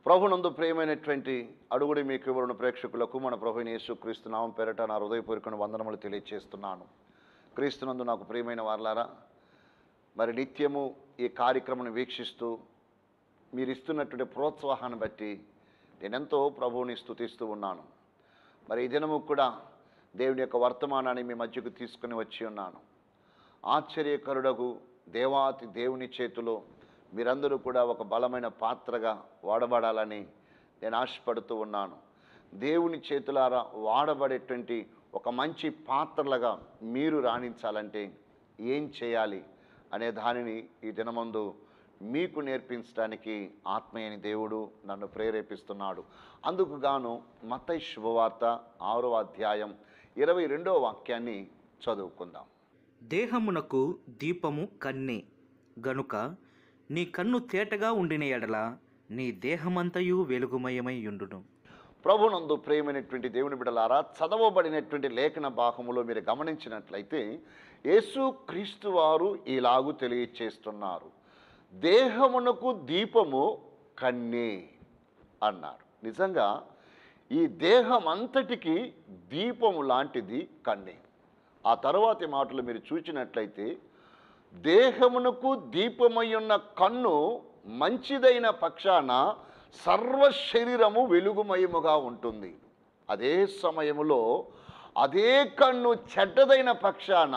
ప్రభునందు ప్రియమైనటువంటి అడుగుడి మీకు ఇవ్వరున్న ప్రేక్షకులకు మన ప్రభుని యేసుక్రీస్తు నామం పేరట నా హృదయపూర్వక వందనములు తెలియజేస్తున్నాను క్రీస్తునందు నాకు ప్రియమైన వారలారా మరి నిత్యము ఈ కార్యక్రమం వీక్షిస్తూ మీరు ఇస్తున్నటువంటి ప్రోత్సాహాన్ని బట్టి నేనెంతో ప్రభువుని స్తుతిస్తూ ఉన్నాను మరి ఈ దినము కూడా దేవుని యొక్క వర్తమానాన్ని మీ మధ్యకు తీసుకుని వచ్చి ఉన్నాను ఆశ్చర్యకరుడకు దేవాతి దేవుని చేతిలో మీరందరూ కూడా ఒక బలమైన పాత్రగా వాడబడాలని నేను ఆశపడుతూ ఉన్నాను దేవుని చేతులారా వాడబడేటువంటి ఒక మంచి పాత్రలుగా మీరు రాణించాలంటే ఏం చేయాలి అనే దానిని ఈ దినమందు మీకు నేర్పించడానికి ఆత్మీయని దేవుడు నన్ను ప్రేరేపిస్తున్నాడు అందుకు గాను మతై శుభవార్త ఆరో అధ్యాయం ఇరవై రెండో వాక్యాన్ని చదువుకుందాం దేహమునకు దీపము కన్నే గనుక నీ కన్ను తేటగా ఉండిన ఎడల నీ దేహమంతయు వెలుగుమయమై ఉండును ప్రభునందు ప్రేమైనటువంటి దేవుని బిడలారా చదవబడినటువంటి లేఖన భాగములో మీరు గమనించినట్లయితే యేసు క్రీస్తు వారు ఇలాగు తెలియచేస్తున్నారు దేహమునకు దీపము కన్నే అన్నారు నిజంగా ఈ దేహం అంతటికి దీపము లాంటిది కన్నే ఆ తరువాతి మాటలు మీరు చూచినట్లయితే దేహమునకు దీపమయ్యున్న కన్ను మంచిదైన పక్షాన సర్వ శరీరము వెలుగుమయముగా ఉంటుంది అదే సమయములో అదే కన్ను చెడ్డదైన పక్షాన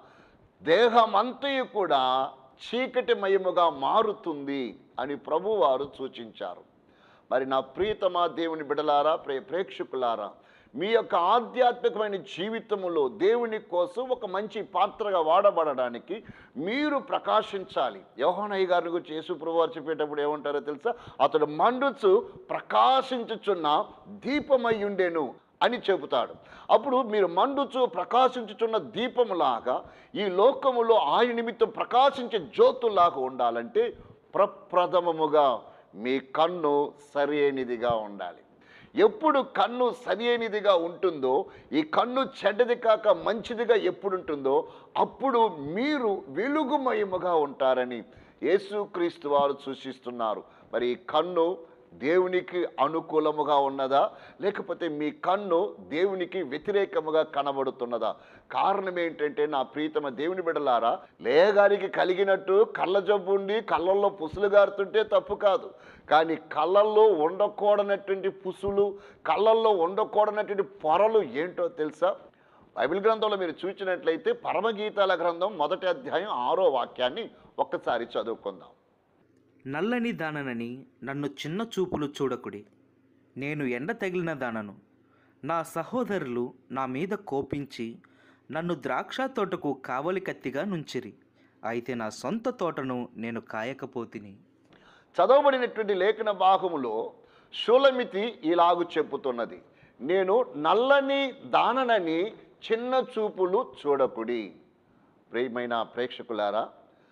దేహమంతయు కూడా చీకటిమయముగా మారుతుంది అని ప్రభువారు సూచించారు మరి నా ప్రియతమా దేవుని బిడలారా ప్రే ప్రేక్షకులారా మీ యొక్క ఆధ్యాత్మికమైన జీవితంలో దేవుని కోసం ఒక మంచి పాత్రగా వాడబడడానికి మీరు ప్రకాశించాలి యోహానయ్య గారిని గురించి యేసు ప్రభువారు చెప్పేటప్పుడు ఏమంటారో తెలుసా అతడు మండుచు ప్రకాశించుచున్న దీపమై ఉండెను అని చెబుతాడు అప్పుడు మీరు మండుచు ప్రకాశించుచున్న దీపములాగా ఈ లోకములో ఆయన నిమిత్తం ప్రకాశించే జ్యోతులాగా ఉండాలంటే ప్రప్రథమముగా మీ కన్ను సరైనదిగా ఉండాలి ఎప్పుడు కన్ను సరైనదిగా ఉంటుందో ఈ కన్ను చెడ్డది కాక మంచిదిగా ఎప్పుడు ఉంటుందో అప్పుడు మీరు వెలుగుమయముగా ఉంటారని యేసుక్రీస్తు వారు సూచిస్తున్నారు మరి ఈ కన్ను దేవునికి అనుకూలముగా ఉన్నదా లేకపోతే మీ కన్ను దేవునికి వ్యతిరేకముగా కనబడుతున్నదా కారణం ఏంటంటే నా ప్రీతమ దేవుని బిడలారా లేగారికి కలిగినట్టు కళ్ళ జబ్బు ఉండి కళ్ళల్లో పుసులు గారుతుంటే తప్పు కాదు కానీ కళ్ళల్లో ఉండకూడనటువంటి పుసులు కళ్ళల్లో ఉండకూడనటువంటి పొరలు ఏంటో తెలుసా బైబిల్ గ్రంథంలో మీరు చూసినట్లయితే పరమగీతాల గ్రంథం మొదటి అధ్యాయం ఆరో వాక్యాన్ని ఒక్కసారి చదువుకుందాం నల్లని దాననని నన్ను చిన్న చూపులు చూడకుడి నేను ఎండ తగిలిన దానను నా సహోదరులు నా మీద కోపించి నన్ను ద్రాక్ష తోటకు కావలి కత్తిగా నుంచిరి అయితే నా సొంత తోటను నేను కాయకపోతిని చదవబడినటువంటి లేఖన భాగములో షులమితి ఇలాగు చెప్పుతున్నది నేను నల్లని దాననని చిన్న చూపులు చూడకుడి ప్రియమైన ప్రేక్షకులారా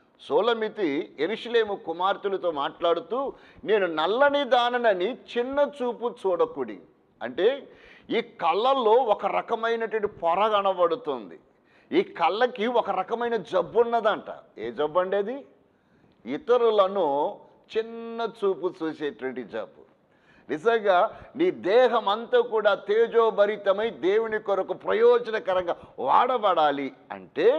సోలమితి ఎరుషులేము కుమార్తెలతో మాట్లాడుతూ నేను నల్లని దాననని చిన్న చూపు చూడకుడి అంటే ఈ కళ్ళల్లో ఒక రకమైనటువంటి పొర కనబడుతుంది ఈ కళ్ళకి ఒక రకమైన జబ్బు ఉన్నదంట ఏ జబ్బు అండి అది ఇతరులను చిన్న చూపు చూసేటువంటి జబ్బు నిజంగా నీ దేహం అంతా కూడా తేజోభరితమై దేవుని కొరకు ప్రయోజనకరంగా వాడబడాలి అంటే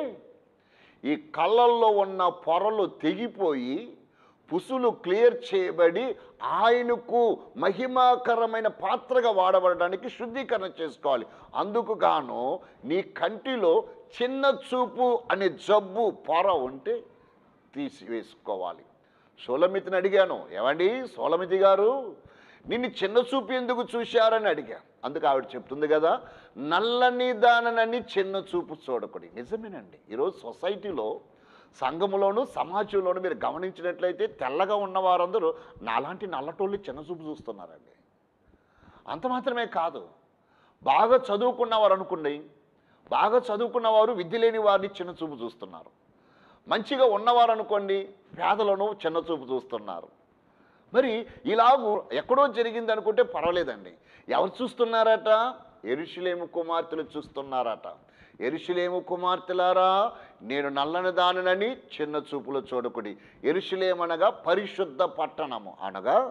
ఈ కళ్ళల్లో ఉన్న పొరలు తెగిపోయి పుసులు క్లియర్ చేయబడి ఆయనకు మహిమాకరమైన పాత్రగా వాడబడడానికి శుద్ధీకరణ చేసుకోవాలి అందుకు గాను నీ కంటిలో చిన్న చూపు అనే జబ్బు పొర ఉంటే తీసివేసుకోవాలి సోలమితిని అడిగాను ఏమండి సోలమితి గారు నిన్ను చిన్న చూపు ఎందుకు చూశారని అడిగా అందుకు ఆవిడ చెప్తుంది కదా నల్లని దాననని చిన్న చూపు చూడకుడి నిజమేనండి ఈరోజు సొసైటీలో సంఘములోను సమాజంలోను మీరు గమనించినట్లయితే తెల్లగా ఉన్న వారందరూ నాలాంటి నల్లటోళ్ళు చిన్న చూపు చూస్తున్నారండి అంత మాత్రమే కాదు బాగా చదువుకున్నవారు అనుకోండి బాగా చదువుకున్నవారు విద్య లేని వారిని చిన్న చూపు చూస్తున్నారు మంచిగా ఉన్నవారు అనుకోండి పేదలను చిన్న చూపు చూస్తున్నారు మరి ఇలాగూ ఎక్కడో జరిగింది అనుకుంటే పర్వాలేదండి ఎవరు చూస్తున్నారట ఎరుషులేము కుమార్తెలు చూస్తున్నారట ఎరుషులేము కుమార్తెలారా నేను నల్లని దానినని చిన్న చూపులు చూడకుడి ఎరుషులేమనగా పరిశుద్ధ పట్టణము అనగా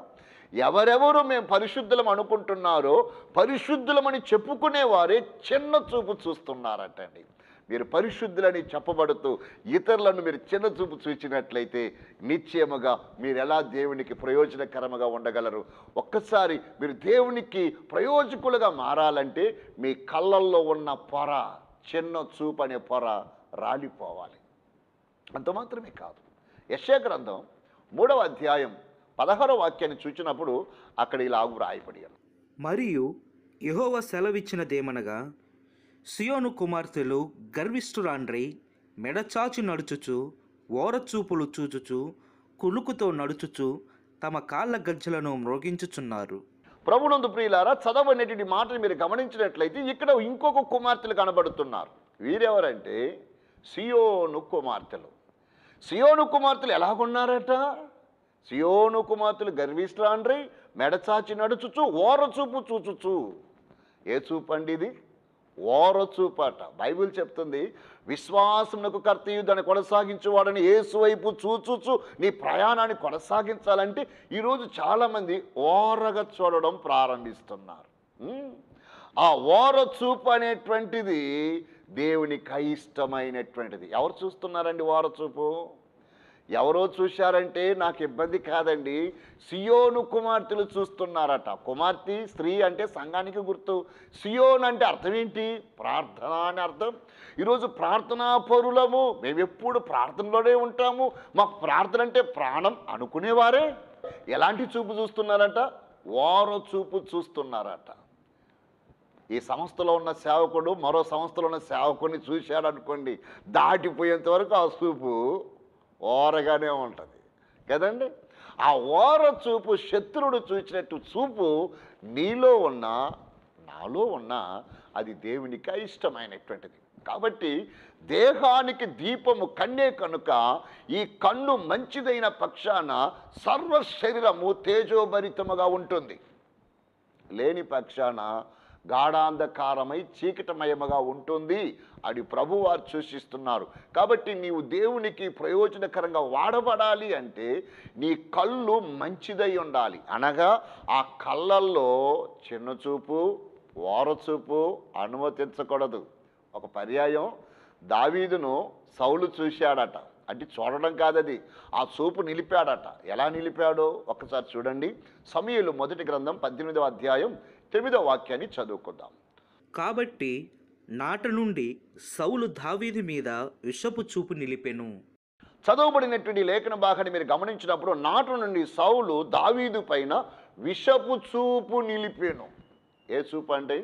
ఎవరెవరు మేము పరిశుద్ధులం అనుకుంటున్నారో పరిశుద్ధులమని చెప్పుకునేవారే చిన్న చూపు చూస్తున్నారటండి మీరు పరిశుద్ధులని చెప్పబడుతూ ఇతరులను మీరు చిన్న చూపు చూచినట్లయితే నిశ్చయముగా మీరు ఎలా దేవునికి ప్రయోజనకరముగా ఉండగలరు ఒక్కసారి మీరు దేవునికి ప్రయోజకులుగా మారాలంటే మీ కళ్ళల్లో ఉన్న పొర చిన్న చూపు అనే పొర రాలిపోవాలి అంత మాత్రమే కాదు యశా గ్రంథం మూడవ అధ్యాయం పదహారవ వాక్యాన్ని చూచినప్పుడు అక్కడ ఇలాగు రాయబడి ఉంది. మరియు యెహోవ సెలవిచ్చినదేమనగా సియోను కుమార్తెలు గర్విష్ఠురాండ్రై మెడచాచి నడుచుచు ఓరచూపులు చూచుచు కులుకుతో నడుచుచు తమ కాళ్ళ గజ్జలను మ్రోగించుచున్నారు ప్రభునందు ప్రియులారా చదవనేటి మాటలు మీరు గమనించినట్లయితే ఇక్కడ ఇంకొక కుమార్తెలు కనబడుతున్నారు వీరెవరంటే సియోను కుమార్తెలు సియోను కుమార్తెలు ఎలాగున్నారట సియోను కుమార్తెలు గర్విష్ఠాండ్రై మెడచాచి నడుచుచు ఓర చూపు చూచుచు ఏ చూపు అండి ఇది ఓర చూపు అట బైబిల్ చెప్తుంది విశ్వాసమునకు కర్తయు దాన్ని కొనసాగించేవాడని యేసు వైపు చూచుచు నీ ప్రయాణాన్ని కొనసాగించాలంటే ఈరోజు చాలామంది ఓరగా చూడడం ప్రారంభిస్తున్నారు ఉమ్. ఆ ఓర చూపు అనేటువంటిది దేవునికి అయిష్టమైనటువంటిది ఎవరు చూస్తున్నారండి ఓర చూపు ఎవరో చూశారంటే నాకు ఇబ్బంది కాదండి సియోను కుమార్తెలు చూస్తున్నారట కుమార్తె స్త్రీ అంటే సంఘానికి గుర్తు సియోన్ అంటే అర్థం ఏంటి ప్రార్థన అని అర్థం ఈరోజు ప్రార్థనా పరులము మేము ఎప్పుడు ప్రార్థనలోనే ఉంటాము మాకు ప్రార్థన అంటే ప్రాణం అనుకునేవారే ఎలాంటి చూపు చూస్తున్నారట ఓర చూపు చూస్తున్నారట ఈ సంస్థలో ఉన్న సేవకుడు మరో సంస్థలో ఉన్న సేవకుడిని చూశాడు అనుకోండి దాటిపోయేంత వరకు ఆ చూపు ఓరగానే ఉంటుంది కదండి ఆ ఓర చూపు శత్రువుడు చూసినట్టు చూపు నీలో ఉన్న నాలో ఉన్న అది దేవునికి ఇష్టమైనటువంటిది కాబట్టి దేహానికి దీపము కన్నే కనుక ఈ కన్ను మంచిదైన పక్షాన సర్వ శరీరము తేజోభరితముగా ఉంటుంది లేని పక్షాన గాఢాంధకారమై చీకటమయముగా ఉంటుంది అని ప్రభువారు సూచిస్తున్నారు కాబట్టి నీవు దేవునికి ప్రయోజనకరంగా వాడబడాలి అంటే నీ కళ్ళు మంచిదై ఉండాలి అనగా ఆ కళ్ళల్లో చిన్న చూపు ఓరచూపు అనుమతించకూడదు ఒక పర్యాయం దావీదును సౌలు చూశాడట అంటే చూడడం కాదది ఆ చూపు నిలిపాడట ఎలా నిలిపాడో ఒక్కసారి చూడండి సమయలు మొదటి గ్రంథం పద్దెనిమిదవ అధ్యాయం తొమ్మిదవ వాక్యాన్ని చదువుకుందాం కాబట్టి నాట నుండి సౌలు దావీదు మీద విషపు చూపు నిలిపెను చదవబడినటువంటి లేఖన భాగాన్ని మీరు గమనించినప్పుడు నాటు నుండి సౌలు దావీదు పైన విషపు చూపు నిలిపాను ఏ చూపు అంటే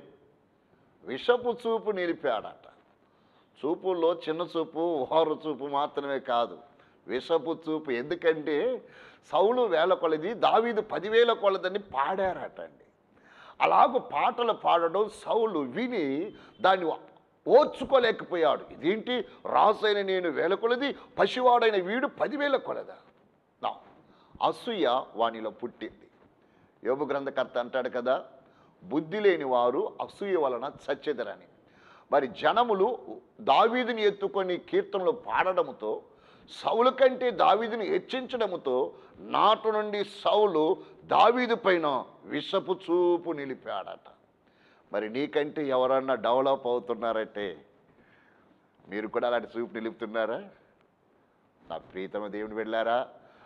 విషపు చూపు నిలిపాడట చూపుల్లో చిన్న చూపు ఓరు చూపు మాత్రమే కాదు విషపు చూపు ఎందుకంటే సౌలు వేల కొలది దావీదు పదివేల కొలదని పాడారట అండి అలాగ పాటలు పాడడం సౌలు విని దాన్ని ఓర్చుకోలేకపోయాడు ఇదేంటి రాసైన నేను వేల కొలది పసివాడైన వీడు పదివేల కొలదా నా అసూయ వానిలో పుట్టింది యోగు గ్రంథకర్త అంటాడు కదా బుద్ధి లేని వారు అసూయ వలన చచ్చెదరని మరి జనములు దావీదుని ఎత్తుకొని కీర్తనలు పాడడముతో సౌలు కంటే దావీదుని హెచ్చించడముతో నాటు నుండి సౌలు దావీదు పైన విషపు చూపు నిలిపాడట మరి నీకంటే ఎవరన్నా డెవలప్ అవుతున్నారంటే మీరు కూడా అలాంటి చూపు నిలుపుతున్నారా నా ప్రీతమ దేవుని వెళ్ళారా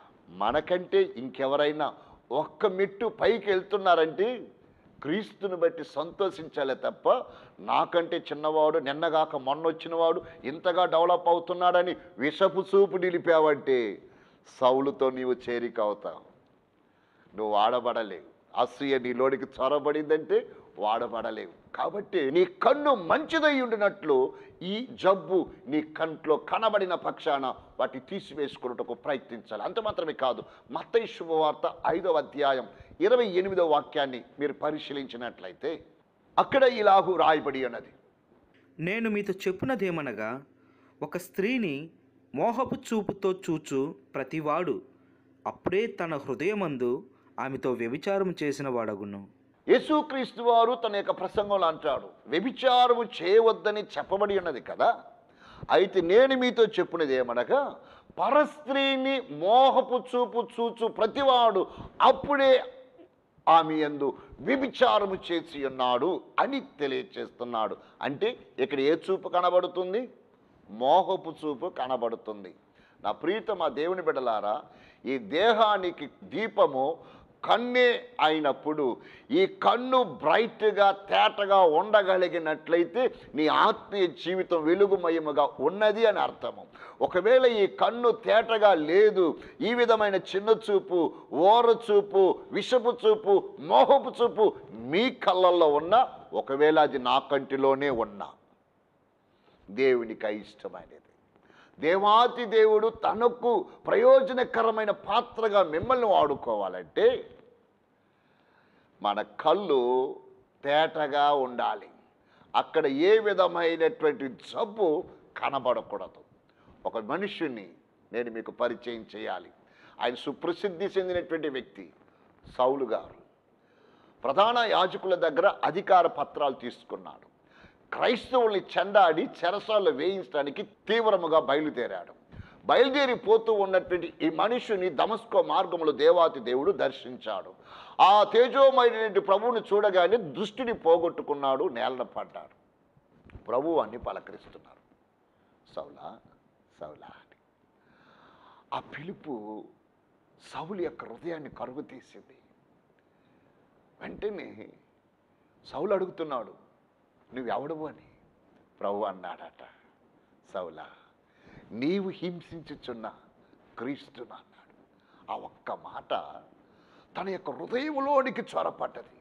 మనకంటే ఇంకెవరైనా ఒక్క మెట్టు పైకి వెళ్తున్నారంటే క్రీస్తుని బట్టి సంతోషించాలే తప్ప నాకంటే చిన్నవాడు నిన్నగాక మొన్న వచ్చినవాడు ఇంతగా డెవలప్ అవుతున్నాడని విషపు చూపు నిలిపావంటే సౌలుతో నీవు చేరిక అవుతావు నువ్వు వాడబడలేవు అసూయ నీలోనికి చొరబడిందంటే వాడబడలేవు కాబట్టి నీ కన్ను మంచిదై ఉండినట్లు ఈ జబ్బు నీ కంట్లో కనబడిన పక్షాన వాటి తీసివేసుకున్నటకు ప్రయత్నించాలి అంత మాత్రమే కాదు మత్తయి శుభవార్త ఐదవ అధ్యాయం ఇరవై ఎనిమిదవ వాక్యాన్ని మీరు పరిశీలించినట్లయితే అక్కడ ఇలాగు రాయబడి ఉన్నది నేను మీతో చెప్పునదేమనగా ఒక స్త్రీని మోహపు చూపుతో చూచు ప్రతివాడు అప్పుడే తన హృదయమందు ఆమెతో వ్యభిచారం చేసిన వాడగును యేసుక్రీస్తు వారు తన యొక్క ప్రసంగంలో అంటాడు వ్యభిచారము చేయవద్దని చెప్పబడి ఉన్నది కదా అయితే నేను మీతో చెప్పినది ఏమనగా పరస్త్రీని మోహపు చూపు చూచు ప్రతివాడు అప్పుడే ఆమె యందు వ్యభిచారము చేసి ఉన్నాడు అని తెలియచేస్తున్నాడు అంటే ఇక్కడ ఏ చూపు కనబడుతుంది మోహపు చూపు కనబడుతుంది నా ప్రీతమ దేవుని బిడ్డలారా ఈ దేహానికి దీపము కన్నే అయినప్పుడు ఈ కన్ను బ్రైట్గా తేటగా ఉండగలిగినట్లయితే నీ ఆత్మీయ జీవితం వెలుగుమయముగా ఉన్నది అని అర్థము ఒకవేళ ఈ కన్ను తేటగా లేదు ఈ విధమైన చిన్న చూపు ఓర చూపు విషపు చూపు మోహపు చూపు మీ కళ్ళల్లో ఉన్న ఒకవేళ అది నా కంటిలోనే ఉన్నా దేవునికి అయిష్టమైనది దేవాతి దేవుడు తనకు ప్రయోజనకరమైన పాత్రగా మిమ్మల్ని వాడుకోవాలంటే మన కళ్ళు తేటగా ఉండాలి అక్కడ ఏ విధమైనటువంటి జబ్బు కనబడకూడదు ఒక మనుష్యుని నేను మీకు పరిచయం చేయాలి ఆయన సుప్రసిద్ధి చెందినటువంటి వ్యక్తి సౌలు గారు ప్రధాన యాజకుల దగ్గర అధికార పత్రాలు తీసుకున్నాడు క్రైస్తవుల్ని చెండాడి చెరసాల్లో వేయించడానికి తీవ్రముగా బయలుదేరాడు బయలుదేరి పోతూ ఉన్నటువంటి ఈ మనుషుని దమస్కో మార్గంలో దేవాతి దేవుడు దర్శించాడు ఆ తేజోమైనటువంటి ప్రభువుని చూడగానే దృష్టిని పోగొట్టుకున్నాడు నేలన పడ్డాడు ప్రభువు అన్ని పలకరిస్తున్నారు సౌలా సౌలా అని ఆ పిలుపు సౌలు యొక్క హృదయాన్ని కరుగు తీసింది వెంటనే సౌలు అడుగుతున్నాడు నువ్వెవడవు అని ప్రభు అన్నాడట సౌలా నీవు హింసించుచున్న క్రీస్తును అన్నాడు ఆ ఒక్క మాట తన యొక్క హృదయంలోనికి చొరపడ్డది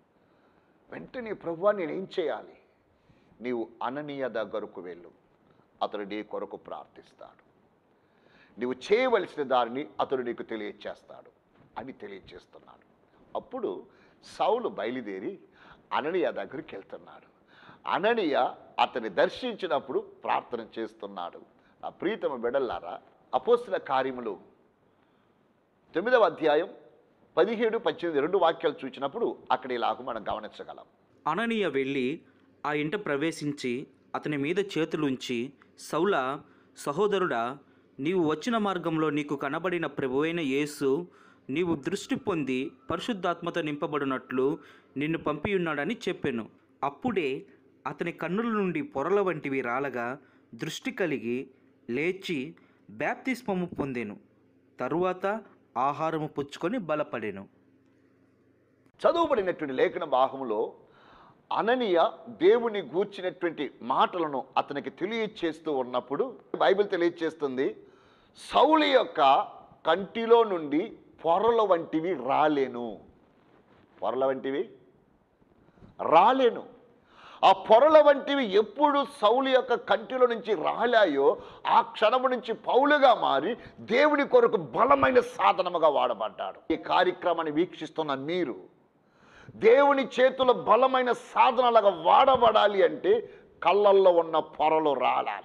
వెంటనే ప్రభువా నేనేం చేయాలి నీవు అననీయ దగ్గరకు వెళ్ళు అతడు నీ కొరకు ప్రార్థిస్తాడు నీవు చేయవలసిన దానిని అతడు నీకు తెలియచేస్తాడు అని తెలియచేస్తున్నాడు అప్పుడు సౌలు బయలుదేరి అననీయ దగ్గరికి వెళ్తున్నాడు అననీయ అతన్ని దర్శించినప్పుడు ప్రార్థన చేస్తున్నాడు నా ప్రీతమ బిడల్లారా అపోస్తుల కార్యములు తొమ్మిదవ అధ్యాయం పదిహేడు పద్దెనిమిది రెండు వాక్యాలు చూసినప్పుడు అక్కడ ఇలాగ మనం గమనించగలం అననీయ వెళ్ళి ఆ ఇంట ప్రవేశించి అతని మీద చేతులుంచి సౌల సహోదరుడా నీవు వచ్చిన మార్గంలో నీకు కనబడిన ప్రభువైన యేసు నీవు దృష్టి పొంది పరిశుద్ధాత్మతో నింపబడినట్లు నిన్ను పంపియున్నాడని చెప్పాను అప్పుడే అతని కన్నుల నుండి పొరల వంటివి రాలగా దృష్టి కలిగి లేచి బ్యాప్తిస్మము పొందెను తరువాత ఆహారము పుచ్చుకొని బలపడెను చదువుబడినటువంటి లేఖన భాగంలో అననీయ దేవుని గూర్చినటువంటి మాటలను అతనికి తెలియచేస్తూ ఉన్నప్పుడు బైబిల్ తెలియచేస్తుంది సౌలి యొక్క కంటిలో నుండి పొరల వంటివి రాలేను పొరల వంటివి రాలేను ఆ పొరల వంటివి ఎప్పుడు సౌలు యొక్క కంటిలో నుంచి రాలాయో ఆ క్షణము నుంచి పౌలుగా మారి దేవుని కొరకు బలమైన సాధనముగా వాడబడ్డాడు ఈ కార్యక్రమాన్ని వీక్షిస్తున్న మీరు దేవుని చేతుల బలమైన సాధనలుగా వాడబడాలి అంటే కళ్ళల్లో ఉన్న పొరలు రాలాలి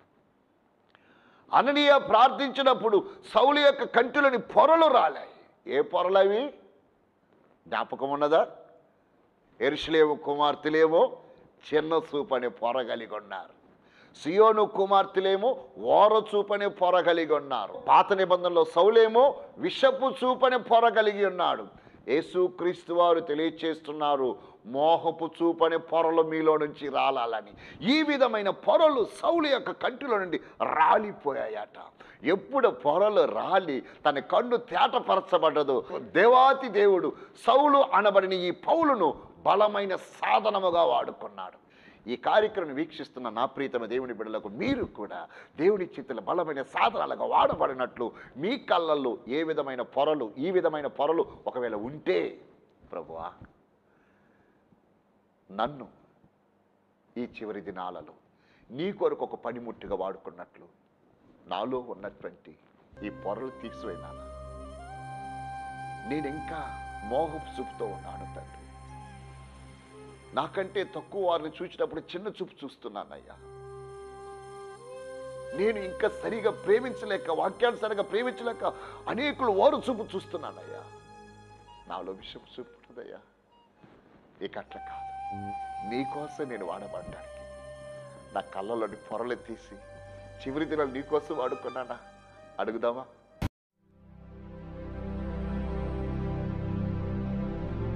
అననీయ ప్రార్థించినప్పుడు సౌలు యొక్క కంటిలోని పొరలు రాలాయి ఏ పొరలు అవి జ్ఞాపకం ఉన్నదా ఎరుషులేము కుమార్తెలేమో చిన్న చూపు అనే పొర కలిగి ఉన్నారు సియోను కుమార్తెలేమో ఓర చూపనే పొర కలిగి ఉన్నారు పాత నిబంధనలో సౌలేమో విషపు చూపనే పొర కలిగి ఉన్నాడు యేసు క్రీస్తు వారు తెలియచేస్తున్నారు మోహపు చూపనే పొరలు మీలో నుంచి రాలాలని ఈ విధమైన పొరలు సౌలు యొక్క కంటిలో నుండి రాలిపోయాయట ఎప్పుడు పొరలు రాలి తన కన్ను తేటపరచబడ్డదో దేవాతి దేవుడు సౌలు అనబడిన ఈ పౌలును బలమైన సాధనముగా వాడుకున్నాడు ఈ కార్యక్రమం వీక్షిస్తున్న నా ప్రీతమ దేవుని బిడ్డలకు మీరు కూడా దేవుని చిత్తుల బలమైన సాధనాలుగా వాడబడినట్లు మీ కళ్ళల్లో ఏ విధమైన పొరలు ఈ విధమైన పొరలు ఒకవేళ ఉంటే ప్రభువా నన్ను ఈ చివరి దినాలలో నీ కొరకు ఒక పనిముట్టుగా వాడుకున్నట్లు నాలో ఉన్నటువంటి ఈ పొరలు తీసివేనా నేను ఇంకా మోహపు చూపుతో ఉన్నాను తండ్రి నాకంటే తక్కువ వారిని చూసినప్పుడు చిన్న చూపు చూస్తున్నానయ్యా నేను ఇంకా సరిగా ప్రేమించలేక వాక్యానుసారంగా ప్రేమించలేక అనేకులు ఓరు చూపు చూస్తున్నానయ్యా నాలో విషయం చూపు ఉంటుందయ్యా ఇక అట్లా కాదు నీకోసం నేను వాడబడ్డానికి నా కళ్ళలోని పొరలు తీసి చివరి దినాలు నీకోసం వాడుకున్నానా అడుగుదామా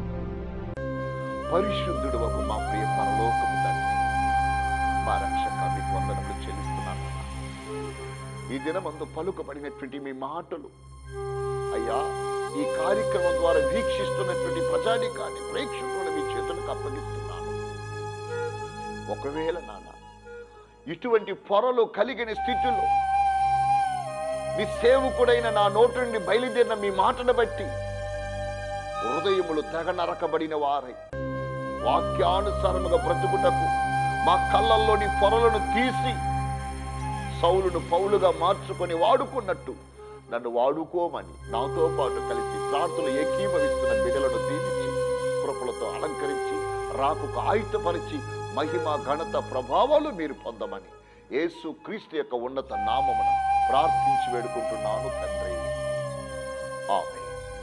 పరిశుద్ధుడు ఒక మా ప్రియ పరలోకపు తండ్రి మా రక్షక మీకు వందనములు చెల్లిస్తున్నాను ఈ దినమందు పలుకబడినటువంటి మీ మాటలు అయ్యా ఈ కార్యక్రమం ద్వారా వీక్షిస్తున్నటువంటి ప్రజానికాన్ని ప్రేక్షకులను మీ చేతులకు అప్పగిస్తున్నాను ఒకవేళ నాన్న ఇటువంటి పొరలు కలిగిన స్థితిలో మీ సేవకుడైన నా నోటి నుండి బయలుదేరిన మీ మాటను బట్టి హృదయములు తెగ నరకబడిన వారై వాక్యానుసారముగా బ్రతుకుటకు మా కళ్ళల్లోని పొరలను తీసి సౌలును పౌలుగా మార్చుకొని వాడుకున్నట్టు నన్ను వాడుకోమని నాతో పాటు కలిసి ప్రార్థనలు ఏకీభవిస్తున్న బిడ్డలను దీవించి కృపలతో అలంకరించి రాకుకు ఆయుధపరిచి మహిమ ఘనత ప్రభావాలు మీరు పొందమని యేసు క్రీస్తు యొక్క ఉన్నత నామమున ప్రార్థించి వేడుకుంటున్నాను తండ్రి ఆమె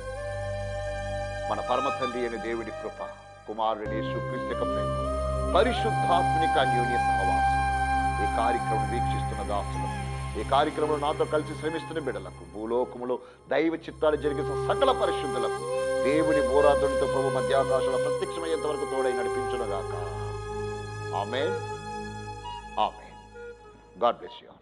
మన పరమ తండ్రి అయిన దేవుడి కృప కుమారుడి యేసు క్రీస్తు యొక్క ప్రేమ పరిశుద్ధాత్మిక అన్యోన్య సహవాసం ఈ కార్యక్రమం వీక్షిస్తున్న దాసులు ఈ కార్యక్రమంలో నాతో కలిసి శ్రమిస్తున్న బిడలకు భూలోకములో దైవ చిత్తాలు జరిగిన సకల పరిశుద్ధులకు దేవుని బోరాతుడితో ప్రభు మధ్యాకాశంలో ప్రత్యక్షమయ్యేంత వరకు తోడై నడిపించునుగాక ఆమె ఆమె గాడ్ బ్లెస్ యూ